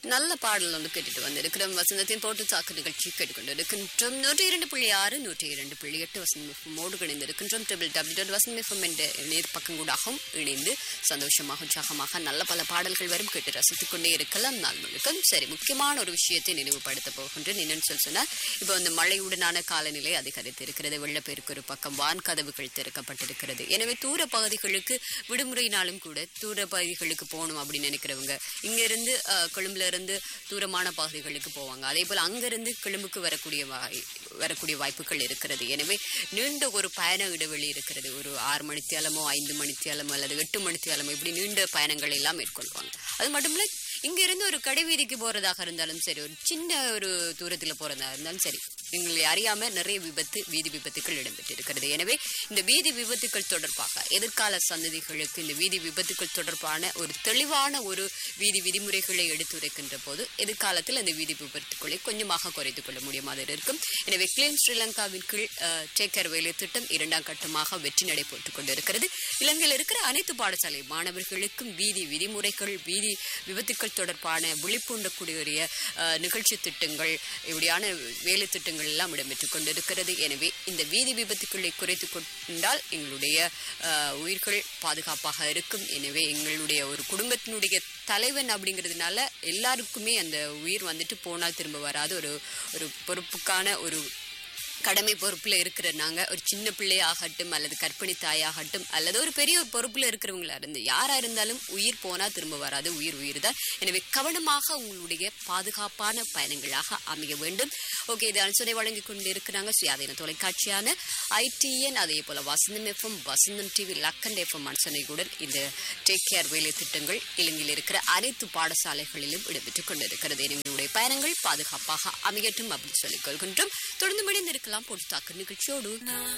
நல்ல பாடல் ஒன்று கேட்டுட்டு வந்திருக்கிறோம் வசந்தத்தின் போட்டு தாக்கு நிகழ்ச்சி கேட்டுக்கொண்டு இருக்கின்றோம் நூற்றி இரண்டு புள்ளி ஆறு நூற்றி இரண்டு புள்ளி எட்டு வசந்தமோடு இணைந்திருக்கின்றோம் ட்ரிபிள் டபிள்யூ டாட் வசந்தம் என்ற நேர் பக்கங்கூடாகவும் இணைந்து சந்தோஷமாக உற்சாகமாக நல்ல பல பாடல்கள் வரும் கேட்டு ரசித்துக் கொண்டே இருக்கலாம் நாள் முழுக்க சரி முக்கியமான ஒரு விஷயத்தை நினைவுபடுத்த போகின்றேன் என்னன்னு சொல்லி சொன்னால் இப்போ வந்து மழையுடனான காலநிலை அதிகரித்து இருக்கிறது வெள்ளப்பெருக்கு ஒரு பக்கம் வான் கதவுகள் திறக்கப்பட்டிருக்கிறது எனவே தூர பகுதிகளுக்கு விடுமுறைனாலும் கூட தூர பகுதிகளுக்கு போகணும் அப்படின்னு நினைக்கிறவங்க இங்க இருந்து அஹ், கொழும்புல இருந்து தூரமான பகுதிகளுக்கு போவாங்க அதே போல அங்கிருந்து கொழும்புக்கு வரக்கூடிய வாய் வரக்கூடிய வாய்ப்புகள் இருக்கிறது எனவே நீண்ட ஒரு பயண இடைவெளி இருக்கிறது ஒரு ஆறு மணித்தியாலமோ ஐந்து மணித்தியாலமோ அல்லது எட்டு மணித்தியாலமோ இப்படி நீண்ட பயணங்கள் எல்லாம் மேற்கொள்வாங்க அது மட்டும் இல்ல இங்க இருந்து ஒரு கடை வீதிக்கு போறதாக இருந்தாலும் சரி ஒரு சின்ன ஒரு தூரத்துல போறதா இருந்தாலும் சரி எங்களை அறியாம நிறைய விபத்து வீதி விபத்துக்கள் இடம்பெற்று இருக்கிறது எனவே இந்த வீதி விபத்துக்கள் தொடர்பாக எதிர்கால சந்ததிகளுக்கு இந்த வீதி விபத்துக்கள் தொடர்பான ஒரு தெளிவான ஒரு வீதி விதிமுறைகளை எடுத்துரைக்கின்ற போது எதிர்காலத்தில் அந்த வீதி விபத்துக்களை கொஞ்சமாக குறைத்துக் கொள்ள முடியுமாக இருக்கும் எனவே கிளீன் ஸ்ரீலங்காவின் கீழ் டேக் கேர் வேலை திட்டம் இரண்டாம் கட்டமாக வெற்றி நடைபெற்றுக் கொண்டிருக்கிறது இலங்கையில் இருக்கிற அனைத்து பாடசாலை மாணவர்களுக்கும் வீதி விதிமுறைகள் வீதி விபத்துக்கள் தொடர்பான விழிப்புணர்க்கூடிய அஹ், நிகழ்ச்சி திட்டங்கள் இப்படியான வேலை திட்டங்கள் எல்லாம் இடம்பெற்றுக் கொண்டிருக்கிறது எனவே இந்த வீதி விபத்துக்களை குறைத்துக் கொண்டால் எங்களுடைய அஹ், உயிர்கள் பாதுகாப்பாக இருக்கும் எனவே எங்களுடைய ஒரு குடும்பத்தினுடைய தலைவன் அப்படிங்கிறதுனால எல்லாருக்குமே அந்த உயிர் வந்துட்டு போனால் திரும்ப வராது ஒரு ஒரு பொறுப்புக்கான ஒரு கடமை பொறுப்புல இருக்கிற நாங்க ஒரு சின்ன பிள்ளையாகட்டும் அல்லது கற்பிணி தாயாகட்டும் அல்லது ஒரு பெரிய ஒரு பொறுப்புல இருக்கிறவங்களா இருந்து யாரா இருந்தாலும் உயிர் போனா திரும்ப வராது உயிர் உயிர் தான் எனவே கவனமாக உங்களுடைய பாதுகாப்பான பயணங்களாக அமைய வேண்டும் ஓகே இது அனுசரணை வழங்கி கொண்டு இருக்கிறாங்க சுயாதீன தொலைக்காட்சியான ஐடிஎன் அதே போல Vasantham FM Vasantham TV Lakhan FM அனுசரணையுடன் இந்த டேக் கேர் வேலை திட்டங்கள் இலங்கையில் இருக்கிற அனைத்து பாடசாலைகளிலும் இடம்பெற்றுக் கொண்டிருக்கிறது எங்களுடைய பயணங்கள் பாதுகாப்பாக அமையட்டும் அப்படின்னு சொல்லிக் கொள்கின்றோம் தொடர்ந்து முடிந்திருக்கலாம் பொறுத்தாக்கு நிகழ்ச்சியோடு